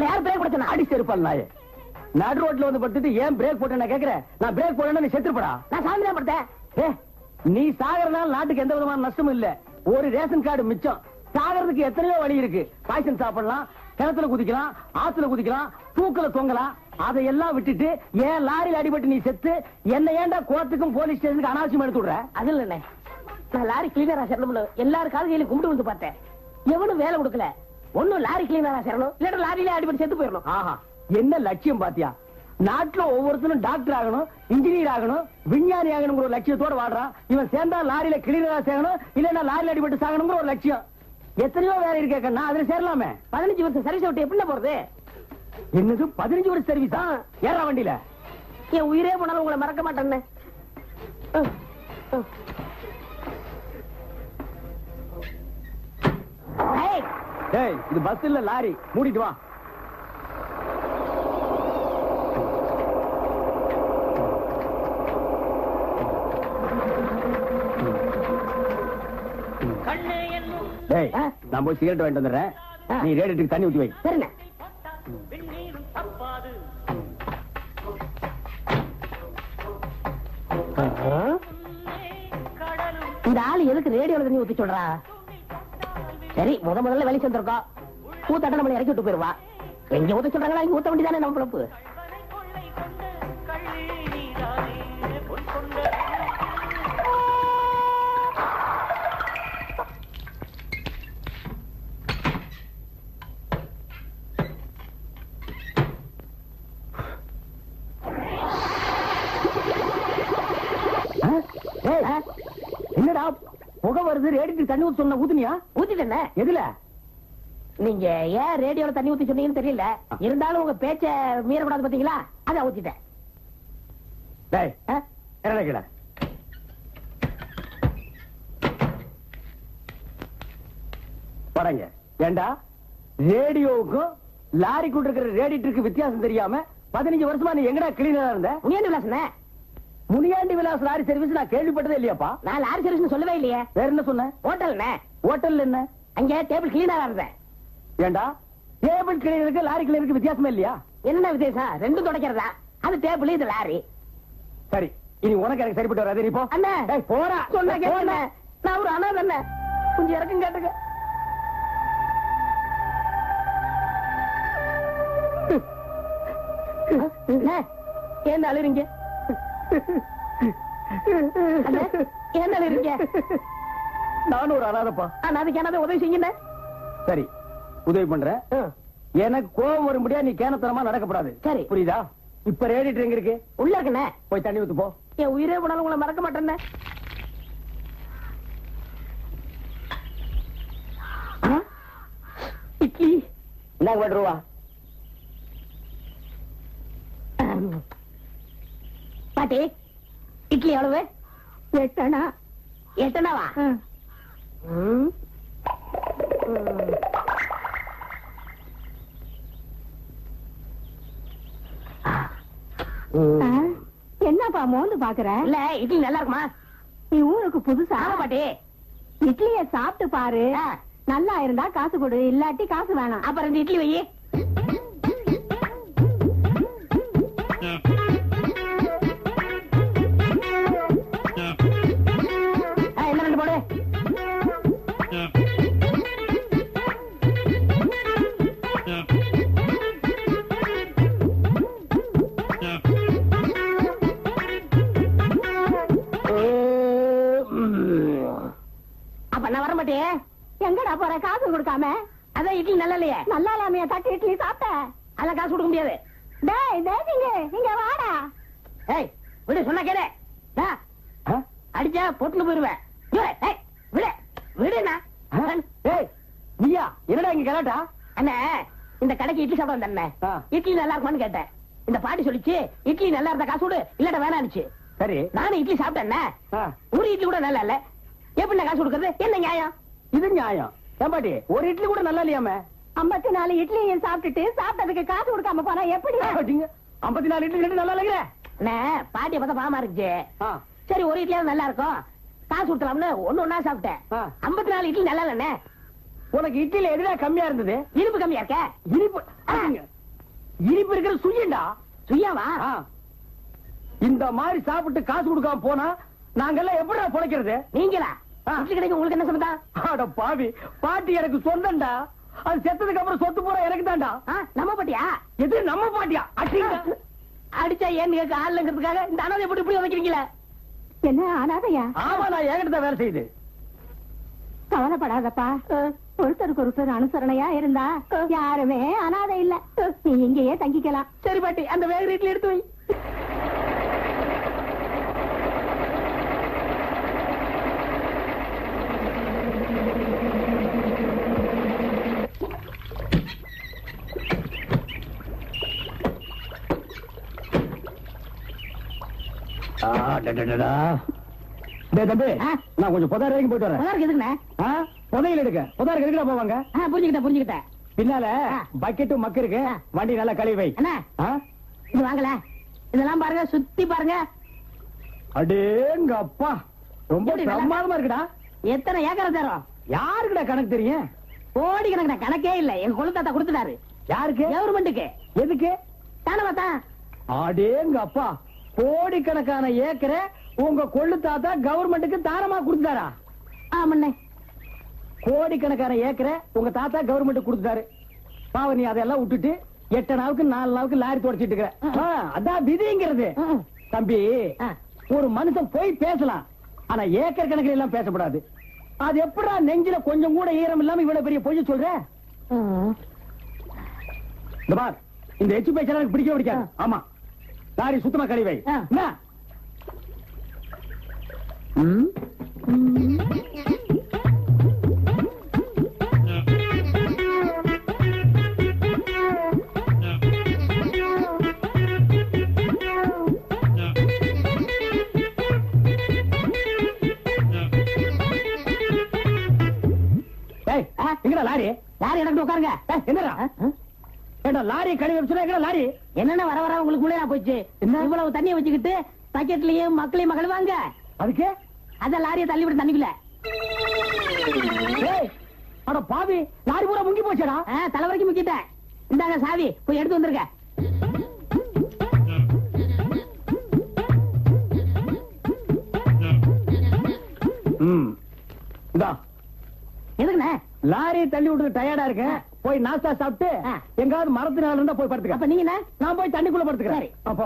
உங்களை யார் பிரேக் கொடுத்தனா அடி செருப்பால் நாயே நடு ரோட்ல வந்து படுத்துட்டு ஏன் பிரேக் போட்ட நான் கேக்குறேன் நான் பிரேக் போடணும் நீ செத்துப்படா நான் சாமி தான் படுத்தேன் ஏ நீ சாகறனால நாட்டுக்கு எந்த விதமான நஷ்டமும் இல்ல ஒரு ரேஷன் கார்டு மிச்சம் சாகறதுக்கு எத்தனையோ வழி இருக்கு பாய்சன் சாப்பிடலாம் கிணத்துல குதிக்கலாம் ஆத்துல குதிக்கலாம் தூக்கல தொங்கலாம் அதையெல்லாம் விட்டுட்டு ஏன் லாரியில் அடிபட்டு நீ செத்து என்ன ஏன்டா கோர்ட்டுக்கும் போலீஸ் ஸ்டேஷனுக்கு அனாவசியம் எடுத்து விடுற அது இல்லண்ணே நான் லாரி கிளீனரா சேரணும்னு எல்லாரும் கால்கையிலும் கும்பிட்டு வந்து பார்த்தேன் எவனும் வேலை கொடுக்கல ஒண்ணும் லாரி கிளீனரா சேரணும் இல்லாட்ட லாரியில அடிபட்டு செத்து போயிடணும் ஆஹா என்ன லட்சியம் பாத்தியா நாட்டுல ஒவ்வொருத்தரும் டாக்டர் ஆகணும் இன்ஜினியர் ஆகணும் விஞ்ஞானி ஆகணுங்கிற ஒரு லட்சியத்தோட வாடுறான் இவன் சேர்ந்தா லாரியில கிளீனரா சேரணும் இல்லன்னா லாரியில அடிபட்டு சாகணுங்கிற ஒரு லட்சியம் எத்தனையோ வேலை இருக்கே கண்ணா அதுல சேரலாமே பதினஞ்சு வருஷம் சர்வீஸ் விட்டு எப்படி போறது என்னது பதினஞ்சு வருஷம் சர்வீஸா ஏறா வண்டியில என் உயிரே போனாலும் உங்களை மறக்க மாட்டேன்னு ஏய், டேய் இது பஸ் இல்ல லாரி மூடிட்டு வா டேய் ஆ? நான் போய் சிகரெட் வாங்கிட்டு வந்துடுறேன் ஆ. நீ ரேடியேட்டருக்கு தண்ணி ஊத்தி வை சரிண்ணே இந்த ஆளு எதுக்கு ரேடியோல தண்ணி ஊத்தி சொல்றா சரி முத முதல்ல வெளியே சேர்ந்திருக்கோம் ஊத்தாட்ட நம்மளை இறக்கி விட்டு போயிருவா எங்க ஊத்த சொல்றாங்களா இங்க ஊத்த வேண்டியதானே நம்ம பிழப்பு ஆ? டேய், என்னடா புகை வருது ரேடியேட்டருக்கு தண்ணி ஊத்தி சொன்ன ஊத்துனியா ஊத்திட்டேனே எதுல நீங்க ஏன் ரேடியோல தண்ணி ஊத்தி சொன்னீங்கன்னு தெரியல இருந்தாலும் உங்க பேச்ச மீறக்கூடாது பாத்தீங்களா அதான் ஊத்திட்டேன் டேய் ஆ? என்ன கிட படங்க ஏண்டா ரேடியோவுக்கும் லாரிக்குள்ள இருக்கிற ரேடியேட்டருக்கு வித்தியாசம் தெரியாம பதினஞ்சு வருஷமா நீ எங்கடா கிளீனரா இருந்த முனியாண்டி விலாசனே முனியாண்டி விலாஸ் லாரி சர்வீஸ் நான் கேள்விப்பட்டதே இல்லையாப்பா நான் லாரி சர்வீஸ் சொல்லவே இல்லையே வேற என்ன சொன்ன ஹோட்டல்னே ஹோட்டல்ல என்ன அங்க டேபிள் கிளீனரா இருந்தேன் ஏண்டா டேபிள் கிளீனருக்கு லாரி கிளீனருக்கு வித்தியாசமே இல்லையா என்ன வித்தியாசம் ரெண்டும் துடைக்கிறதா அது டேபிள் இது லாரி சரி இனி உனக்கு எனக்கு சரிப்பட்டு வராது நீ போ அண்ணே டேய், போடா சொன்னா போடா. கேட்கல நான் ஒரு அனாதை அண்ணே கொஞ்சம் இறக்கம் கேட்டுக்க அண்ணே, ஏன் அழுறீங்க அண்ணே, ஏன் அழுறீங்க நானும் ஒரு அனாதப்பா அண்ணா அதுக்கு என்னது உதவி செய்யுங்க சரி உதவி பண்றேன் எனக்கு கோபம் வரும்படியா நீ கேனத்தனமா நடக்கப்படாது சரி. புரியுதா இப்ப ரேடியேட்டர் எங்க இருக்கு உள்ள இருக்குண்ணே போய் தண்ணி ஊத்து போ என் உயிரே போனாலும் உங்களை மறக்க மாட்டேன்னே ஆ? இட்லி என்ன ரெண்டு ரூபா ஆம். பாட்டி இட்லி எவ்வளவு எட்டணா எட்டணாவா ம். ம். ம். என்னப்பா மோந்து பாக்குற இல்ல இட்லி நல்லா இருக்குமா நீ ஊருக்கு புதுசா ஆமா பாட்டி இட்லிய சாப்பிட்டு பாரு ஆ. நல்லா இருந்தா காசு கொடு இல்லாட்டி காசு வேணாம் அப்ப ரெண்டு இட்லி வை ஆ, என்ன ரெண்டு போடு அப்ப நான் வர மாட்டேன் எங்கடா போற காசு கொடுக்காம அதான் இட்லி நல்லா இல்லையே நல்லா இல்லாமைய தட்டு இட்லி சாப்பிட்ட அதெல்லாம் காசு கொடுக்க முடியாது டேய் தேவிங்க இங்க வாடா ஏய் விடு சொன்னா கேளு டா, ஆ? அடிச்சா பொட்டுன்னு போயிருவேன் ஏய், ஏய், விடு விடுண்ணா ஆ? ஏய் நீயா என்னடா இங்க கலாட்டா அண்ணே இந்த கடைக்கு இட்லி சாப்பிட வந்தேன் ஆ. இட்லி நல்லா இருக்குமான்னு கேட்டேன் இந்த பாட்டி சொல்லிச்சு இட்லி நல்லா இருந்தா காசு விடு இல்லாட்ட வேணான்னுச்சு சரி நானும் இட்லி சாப்பிட்டேன் ஆ, ஒரு இட்லி கூட நல்லா இல்ல எப்படி நான் காசு கொடுக்கறது என்ன நியாயம் இது நியாயம் ஏம்பாட்டி ஒரு இட்லி கூட நல்லா இல்லையாமே ஐம்பத்தி நாலு இட்லியும் சாப்பிட்டுட்டு சாப்பிட்டதுக்கு காசு கொடுக்காம போனா எப்படி ஐம்பத்தி நாலு இட்லி ரெண்டு நல்லா இல்லைங்கிற அண்ணே பாட்டியை பார்த்தா பாமா இருந்துச்சு ஆ, சரி ஒரு இட்லியாவது நல்லா இருக்கும் காசு கொடுத்தலாம்னு ஒண்ணு ஒண்ணா சாப்பிட்டேன் ஆ. ஐம்பத்தி நாலு இட்லி நல்லா இல்லண்ணே உனக்கு இட்லியில எதுனா கம்மியா இருந்தது இனிப்பு கம்மியா இருக்க இனிப்பு ஆ, அப்படிங்க. இனிப்பு இருக்கிற சுயண்டா சுயாவா ஆ. இந்த மாதிரி சாப்பிட்டு காசு கொடுக்காம போனா நாங்கெல்லாம் எப்படிடா பொழைக்கிறது நீங்களா ஆ. இட்லி கடைக்கு உங்களுக்கு என்ன சம்பந்தம் அட பாவி பாட்டி எனக்கு சொந்தம்டா அது செத்ததுக்கு அப்புறம் சொத்து பூரா எனக்கு தான்டா ஆ, நம்ம பாட்டியா எது நம்ம பாட்டியா அடிங்க அடிச்சா ஏன்னு கேட்க ஆளுங்கிறதுக்காக இந்த அனாதை எப்படி இப்படி வைக்கிறீங்களே என்ன அனாதையா ஆமா நான் என்கிட்ட தான் வேலை செய்யுது கவலைப்படாதப்பா ஒருத்தருக்கு ஒருத்தர் அனுசரணையா இருந்தா யாருமே அனாதை இல்ல நீ இங்கேயே தங்கிக்கலாம் சரி பாட்டி அந்த வேக ரேட்ல எடுத்து வை ஆ, டடடடா. டேய் தம்பி ஆ? நான் கொஞ்சம் புதார் வரைக்கும் போயிட்டு வரேன் புதாருக்கு எதுக்குண்ணே ஆ? புதையல் எடுக்க புதாருக்கு எதுக்குடா போவாங்க ஆ, புரிஞ்சுக்கிட்டேன் புரிஞ்சுக்கிட்டேன் பின்னால ஆ. பக்கெட்டும் மக்கு இருக்கு வண்டி நல்லா கழுவி வை அண்ணா ஆ? இது வாங்கல இதெல்லாம் பாருங்க சுத்தி பாருங்க அடேங்க அப்பா ரொம்ப எப்படி நல்லா- பிரமாதமா இருக்குடா எத்தனை ஏக்கரை தரோம் யாருக்குடா கணக்கு தெரியும் கோடி கணக்கு கணக்கே இல்ல எங்க கொள்ளு தாத்தா கொடுத்துட்டாரு யாருக்கு கவர்மெண்ட்டுக்கு எதுக்கு தானே பார்த்தா அடேங்க அப்பா கோடிக்கணக்கான ஏக்கரை உங்க கொள்ளு தாத்தா கவர்மெண்ட்டுக்கு தாரமா கொடுத்தாரா ஆமண்ணே கோடிக்கணக்கான ஏக்கரை உங்க தாத்தா கவர்மெண்ட் கொடுத்தாரு பாவ நீ அதெல்லாம் விட்டுட்டு எட்டு நாளுக்கு நாலு நாளுக்கு லாரி தொடச்சிட்டு இருக்க ஆ, அதான் விதிங்கிறது ம். தம்பி ஆ. ஒரு மனுஷன் போய் பேசலாம் ஆனா ஏக்கர் கணக்கில் எல்லாம் பேசக்கூடாது அது எப்படா நெஞ்சில கொஞ்சம் கூட ஈரம் இல்லாம இவ்வளவு பெரிய பொய் சொல்ற ம். இந்த பார் இந்த எச்சு பேச்செல்லாம் எனக்கு பிடிக்க பிடிக்காது ஆமா லாரி சுத்தமா கழிவை ஆ. என்ன ம்? ஏய், ஆ. எங்கடா லாரி லாரி எனக்கு உட்காருங்க ஏய், என்னடா ஆ? ஏண்டா லாரி கழுவி வச்சுனா எங்கடா லாரி என்னென்ன வர வர உங்களுக்கு உள்ளே போச்சு என்ன? இவ்வளவு தண்ணியை வச்சுக்கிட்டு பக்கெட்லயும் மக்களையும் மகள் வாங்க அதுக்கு அத லாரியை தள்ளி விட்டு தண்ணிக்குள்ள ஏய், அட பாவி லாரி பூரா முங்கி போச்சடா ஆ, தலை வரைக்கும் முக்கிட்டேன் இந்தாங்க சாவி போய் எடுத்து வந்துருங்க ம் இந்தா எதுக்குண்ணே லாரி தள்ளி விட்டு டயர்டா இருக்கேன் போய் நாஸ்தா சாப்பிட்டு ஆ. எங்காவது மரத்து நாள் இருந்தா போய் அப்ப படுத்துக்க நீங்கண்ணே நான் போய் தண்ணிக்குள்ள படுத்துக்கிறேன் சரி. அப்போ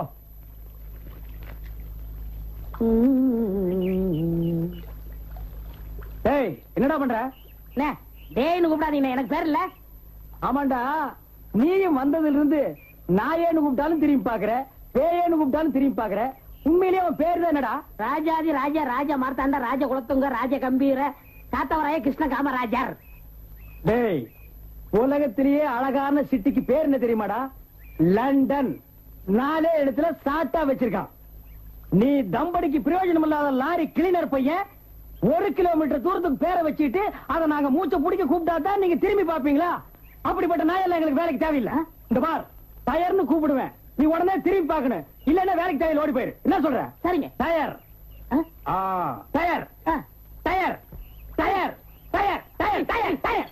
ஏய் என்னடா பண்ற அண்ணே, டேய்னு கூப்பிடாதீங்க எனக்கு பேர் இல்ல ஆமாண்டா நீயும் வந்ததுல இருந்து நாயேன்னு கூப்பிட்டாலும் திரும்பி பாக்குற பேயேன்னு கூப்பிட்டாலும் திரும்பி பாக்குற உண்மையிலேயே அவன் பேர் தான் என்னடா ராஜாதி ராஜா ராஜா மார்த்தாண்ட ராஜ குலத்துங்க ராஜ கம்பீர காத்தவராய கிருஷ்ண காமராஜர் டேய் உலகத்திலேயே அழகான சிட்டிக்கு பேர் என்ன தெரியுமாடா லண்டன் நாலே இடத்துல சாட்டா வச்சிருக்கான் நீ தம்படிக்கு பிரயோஜனம் இல்லாத லாரி கிளீனர் பையன் ஒரு கிலோமீட்டர் தூரத்துக்கு பேரை வச்சுட்டு அதை நாங்க மூச்சை பிடிக்க கூப்பிட்டா தான் நீங்க திரும்பி பாப்பீங்களா அப்படிப்பட்ட நாயெல்லாம் எங்களுக்கு வேலைக்கு தேவையில்லை இந்த பார் டயர்னு கூப்பிடுவேன் நீ உடனே திரும்பி பார்க்கணும் இல்லன்னா வேலைக்கு தேவையில்லை ஓடி போயிரு என்ன சொல்ற சரிங்க டயர் ஆ? ஆ டயர் ஆ. Tyre tyre tyre tyre tyre tyre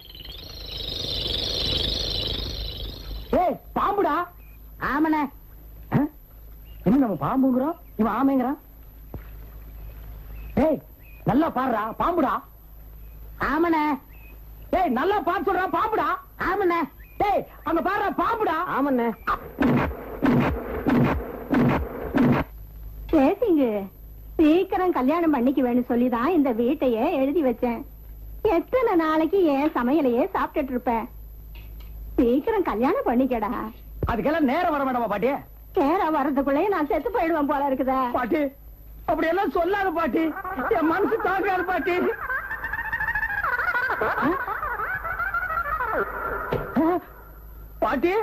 ஏய் பாம்புடா ஆமாண்ணே ஆ? என்ன நம்ம பாம்புங்கிறோம் இவன் ஆமைங்கிறான் ஏய் நல்லா பாடுறா பாம்புடா ஆமாண்ணே ஏய் நல்லா பாட்டு சொல்றா பாம்புடா ஆமாண்ணே ஏய் அங்க பாடுறா பாம்புடா ஆமாண்ணே பேசிங்க சீக்கிரம் கல்யாணம் பண்ணிக்க வேணும் சொல்லிதான் இந்த வீட்டையே எழுதி வச்சேன் எத்தனை நாளைக்கு என் சமையலையே சாப்பிட்டுட்டு இருப்பேன் சீக்கிரம் கல்யாணம் பண்ணிக்கடா அதுக்கெல்லாம் நேரம் வர வேண்டாமா பாட்டி நேரம் வர்றதுக்குள்ளே நான் செத்து போயிடுவேன் போல இருக்குதா பாட்டி அப்படி எல்லாம் சொல்லாத பாட்டி என் மனசு தாங்காது பாட்டி பாட்டி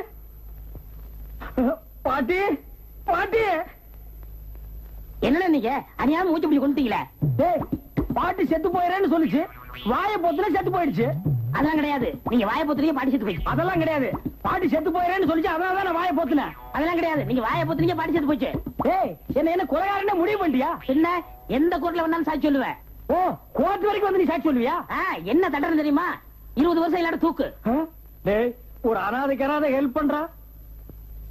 பாட்டி பாட்டி என்னண்ணே நீங்க அநியாம மூச்சு பிடி கொண்டுட்டீங்களே டேய் பாட்டி செத்து போயிடுறேன்னு சொல்லுச்சு வாயை பொத்துல செத்து போயிடுச்சு அதெல்லாம் கிடையாது நீங்க வாயை பொத்துறீங்க பாடி செத்து போயிடுச்சு அதெல்லாம் கிடையாது பாட்டி செத்து போயிடுறேன்னு சொல்லிச்சு அதனால தான் நான் வாயை பொத்துனேன் அதெல்லாம் கிடையாது நீங்க வாயை பொத்துறீங்க பாடி செத்து போச்சு ஏய் என்ன என்ன கொலைகாரன்னு முடிவு பண்ணிட்டியா பின்ன எந்த கோர்ட்ல வந்தாலும் சாட்சி சொல்லுவேன் ஓ கோர்ட் வரைக்கும் வந்து நீ சாட்சி சொல்லுவியா ஆ, என்ன தண்டனை தெரியுமா இருபது வருஷம் இல்லாட தூக்கு ஆ? டேய் ஒரு அனாதைக்கு அனாதை ஹெல்ப் பண்றா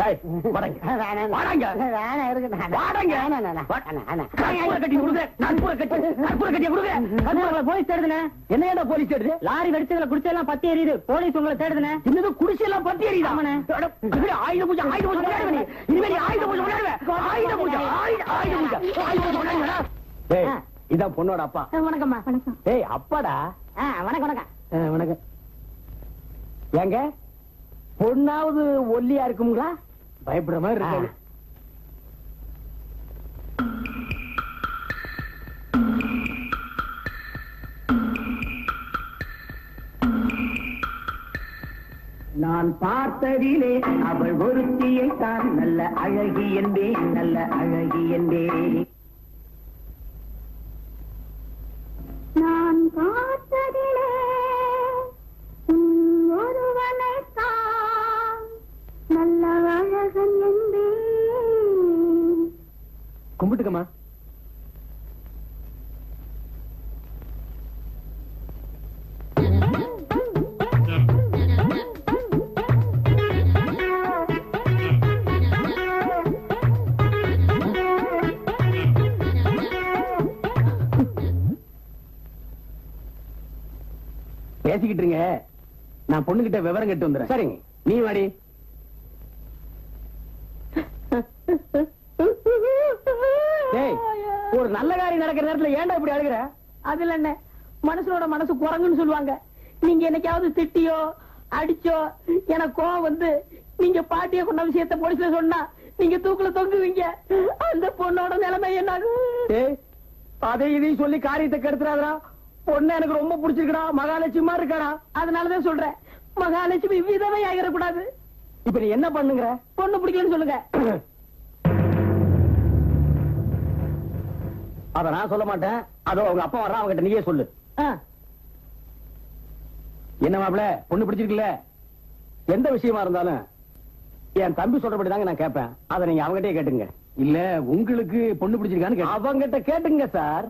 டேய், வாடங்க. வாடங்க. வாடங்க. கற்பூர கட்டி கொடுங்க. கற்பூர கட்டி, கற்பூர கட்டியை கொடுங்க. கற்பூர- போலீஸ் தேடுதுனே என்ன ஏன்டா போலீஸ் தேடுது? லாரி வெடிச்சதுல குடிச்சதெல்லாம் பத்தி எரியுது போலீஸ் உங்களை தேடுதுனே என்னது குடிசையெல்லாம் பத்தி எரியுதா? ஆமாண்ணே. அட, இனிமே ஆயுத பூஜை, ஆயுத பூஜை கொண்டாடுவே நீ. இனிமே நீ ஆயுத பூஜை கொண்டாடுவே. ஆயுத பூஜை, ஆயுத- ஆயுத பூஜை, ஆயுத பூஜை கொண்டாடுவேடா. டேய், ஆ. இதான் பொண்ணோட அப்பா வணக்கம்மா வணக்கம் டேய் அப்பாடா ஆ, வணக்கம் வணக்கம் ஆ, வணக்கம் ஏங்க பொண்ணாவது ஒல்லியா இருக்குங்களா பயப்படுற மாதிரி இருக்காது நான் பார்த்ததிலே அவள் ஒருத்தியை தான் நல்ல அழகி என்பேன் நல்ல அழகி என்பேன் நான் பார்த்ததிலே ஒருவனைத்தான் நல்ல அழகன் என்பேன் கும்பிட்டுக்கம்மா பேசிக்கிட்டு இருங்க நான் பொண்ணுகிட்ட விவரம் கேட்டு வந்துடுறேன் சரிங்க நீ வாடி டேய் ஒரு நல்ல காரியம் நடக்கிற நேரத்துல ஏன்டா இப்படி அழுகுற அதுல என்ன மனுஷனோட மனசு குரங்குன்னு சொல்லுவாங்க நீங்க என்னைக்காவது திட்டியோ அடிச்சோ எனக்கு கோவம் வந்து நீங்க பாட்டிய கொண்ட விஷயத்த போலீஸ்ல சொன்னா நீங்க தூக்குல தொங்குவீங்க அந்த பொண்ணோட நிலைமை என்ன டேய் அதை இதையும் சொல்லி காரியத்தை கெடுத்துறாதடா பொண்ணு எனக்கு ரொம்ப பிடிச்சிருக்குடா மகாலட்சுமி மாதிரி இருக்காடா அதனாலதான் சொல்றேன் மகாலட்சுமி விதவை ஆகிடக்கூடாது இப்ப நீ என்ன பண்ணுங்கிற பொண்ணு பிடிக்கலன்னு சொல்லுங்க அத நான் சொல்ல மாட்டேன் அதோ அவங்க அப்பா வர்றான் அவங்ககிட்ட நீயே சொல்லு ஆ, என்ன மாப்பிள பொண்ணு பிடிச்சிருக்குல்ல எந்த விஷயமா இருந்தாலும் என் தம்பி சொல்றபடி தாங்க நான் கேட்பேன் அதை நீங்க அவங்ககிட்டயே கேட்டுங்க இல்ல உங்களுக்கு பொண்ணு பிடிச்சிருக்கான்னு அவங்கிட்ட கேட்டுங்க சார்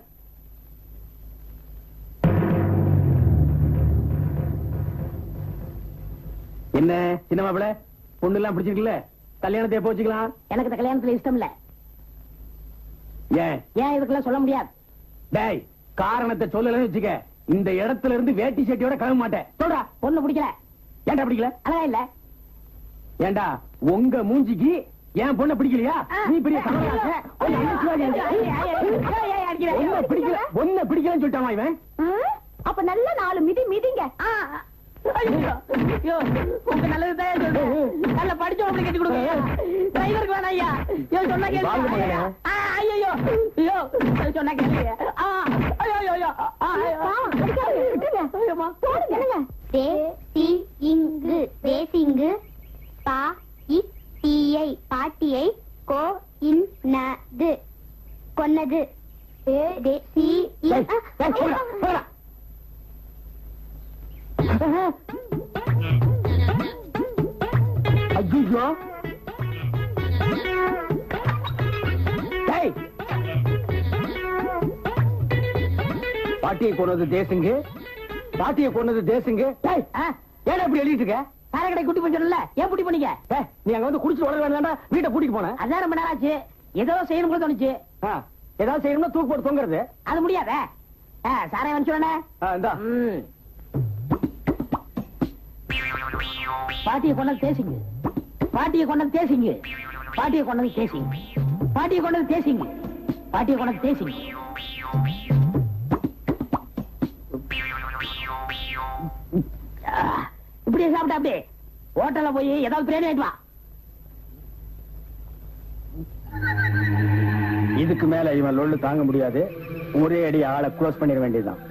என்ன சின்ன மாப்பிள பொண்ணு எல்லாம் பிடிச்சிருக்குல்ல கல்யாணத்தை எப்போ வச்சுக்கலாம் எனக்கு இந்த கல்யாணத்துல இஷ்டம் இல்ல ஏன் ஏன் இதுக்கெல்லாம் சொல்ல முடியாது டேய் காரணத்தை சொல்லலன்னு வச்சுக்க இந்த இடத்துல இருந்து வேட்டி சட்டியோட கிளம்ப மாட்டேன் சொல்றா பொண்ணு பிடிக்கல ஏன்டா பிடிக்கல அழகா இல்ல ஏண்டா உங்க மூஞ்சிக்கு என் பொண்ண பிடிக்கலையா ஆ. நீ பெரிய சமரச. உன்னை அடிச்சுவாங்க இங்க. ஐய, ஐய, ஐய, ஐய, ஐய, அடிக்கிற. உன்னை பிடிக்கல உன்னை பிடிக்கலன்னு சொல்லிட்டாமா இவன் அப்ப நல்ல நாலு மிதி மிதிங்க ஆ, ஆ. ஐயோ, ஐயோ, உங்க நல்லதுதான் சொல்றேன். நல்ல படிச்ச உங்களை கட்டி கொடுங்க டிரைவருக்கு வேணாம் ஐயா ஐயோ சொன்னா வாங்க கேளுங்க மகனே. ஆ, ஐயையோ. ஐயோ சொன்னா கேளுங்க ஆ, ஐயோ, ஐயோ, ஐயோ. ஆ, ஐயோ. பாவம், அடிக்காதீங்க, விட்டுருங்க. ஐயோம்மா. போடுங்க தே தி இங்கு தேசிங்கு பா இ தீயை பாட்டியை கோ இன் நது கொன்னது ஏ தே சி இ டேய், டேய், போடா, போடா. ஐயோ டேய். பாட்டியை கொண்டது தேசுங்க பாட்டியை கொண்டது தேசுங்க டேய், ஆ, ஏன்டா இப்படி எழுதிட்டு இருக்க சார கடை குட்டி பண்ணல ஏன் குட்டி பண்ணீங்க ஏய், நீ அங்க வந்து குடிச்சு உடனே வேண்டாம் வீட்டை கூட்டிட்டு போனேன் அதான் ரொம்ப நேரம் ஆச்சு ஏதோ செய்யணும் கூட தோணுச்சு ஆ, ஏதாவது செய்யணும்னா தூக்கு போட்டு தொங்குறது அது முடியாதே ஆ, சாரை வந்து சொன்னே ஆ, இந்தா ம். பாட்டியை கொண்டது தேசிங்க பாட்டியை கொண்டது தேசிங்க பாட்டியை கொண்டது தேசிங்க பாட்டியை கொண்டது தேசிங்க பாட்டியை கொண்டது தேசிங்க ஆ, இப்படியே சாப்பிட்டா அப்படியே ஹோட்டல்ல போய் ஏதாவது பிரியாணி ஆயிட்டு வா இதுக்கு மேல இவன் லொள்ளு தாங்க முடியாது ஒரே அடி ஆளை க்ளோஸ் பண்ணிட வேண்டியதுதான்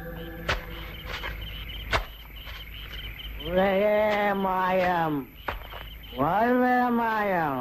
உலகே மாயம் வாழ்வே மாயம்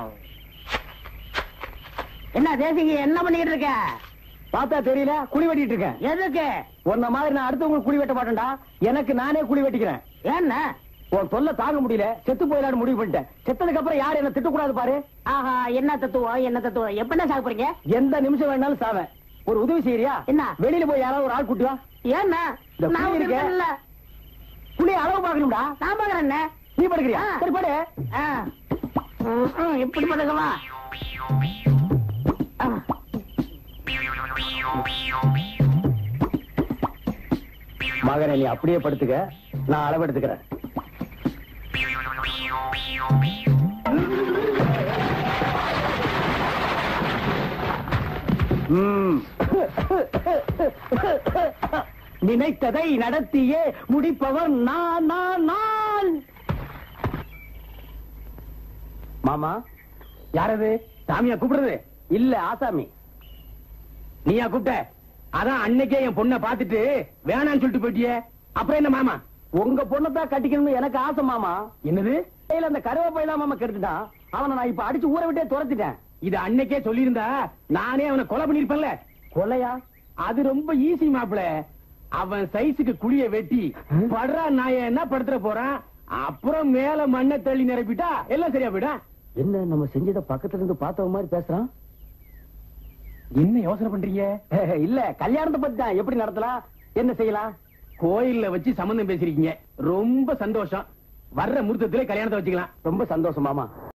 என்ன தேசிங்க என்ன பண்ணிக்கிட்டு இருக்க பார்த்தா தெரியல குழி வெட்டிட்டு இருக்கேன் எதுக்கு உன்ன மாதிரி நான் அடுத்தவங்களுக்கு குழி வெட்ட மாட்டேன்டா எனக்கு நானே குழி வெட்டிக்கிறேன் என்ன உன் தொல்லை தாங்க முடியல செத்து போயிடலான்னு முடிவு பண்ணிட்டேன் செத்ததுக்கு அப்புறம் யாரும் என்ன திட்டக்கூடாது பாரு ஆஹா என்ன தத்துவம் என்ன தத்துவம் எப்ப என்ன சாக போறீங்க எந்த நிமிஷம் வேணாலும் சாவேன் ஒரு உதவி செய்யறியா என்ன? வெளியில போய் யாராவது ஒரு ஆள் கூட்டி வா ஏன்னா இந்த நான் குழி இருக்கே. இருக்கேன்ல குழி அளவு பாக்கணும்டா நான் பாக்குறேன் நீ படுக்கிறியா ஆ. சரி படு ஆ. எப்படி படுக்கவா மகனை நீ அப்படியே படுத்துக்க நான் அளவெடுத்துக்கிறேன் ம். நினைத்ததை நடத்தியே முடிப்பவர் நான் நான் நான் மாமா யாரது சாமியா கூப்பிடுறது இல்ல ஆசாமி நீயா கூப்பிட்ட அதான் அன்னைக்கே என் பொண்ணை பார்த்துட்டு வேணாம்னு சொல்லிட்டு போயிட்டியே அப்புறம் என்ன மாமா உங்க பொண்ணத்தான் கட்டிக்கணும்னு எனக்கு ஆசை மாமா என்னது இல்ல அந்த கருவேப்பையெல்லாம் மாமா கெடுத்துட்டான் அவனை நான் இப்ப அடிச்சு ஊரை விட்டே துரத்திட்டேன் இது அன்னைக்கே சொல்லியிருந்தா நானே அவனை கொலை பண்ணிருப்பேன்ல கொலையா அது ரொம்ப ஈஸி மாப்பிள அவன் சைஸுக்கு குழிய வெட்டி படுறா நாய என்ன படுத்துற போறான் அப்புறம் மேல மண்ணை தள்ளி நிரப்பிட்டா எல்லாம் சரியா போயிடா என்ன நம்ம செஞ்சத பக்கத்துல இருந்து பார்த்தவ மாதிரி பேசுறான் என்ன யோசனை பண்றீங்க இல்ல கல்யாணத்தை பத்தி தான் எப்படி நடத்தலாம் என்ன செய்யலாம் கோயில்ல வச்சு சம்பந்தம் பேசிருக்கீங்க ரொம்ப சந்தோஷம் வர்ற முகூர்த்தத்திலே கல்யாணத்தை வச்சுக்கலாம் ரொம்ப சந்தோஷம் மாமா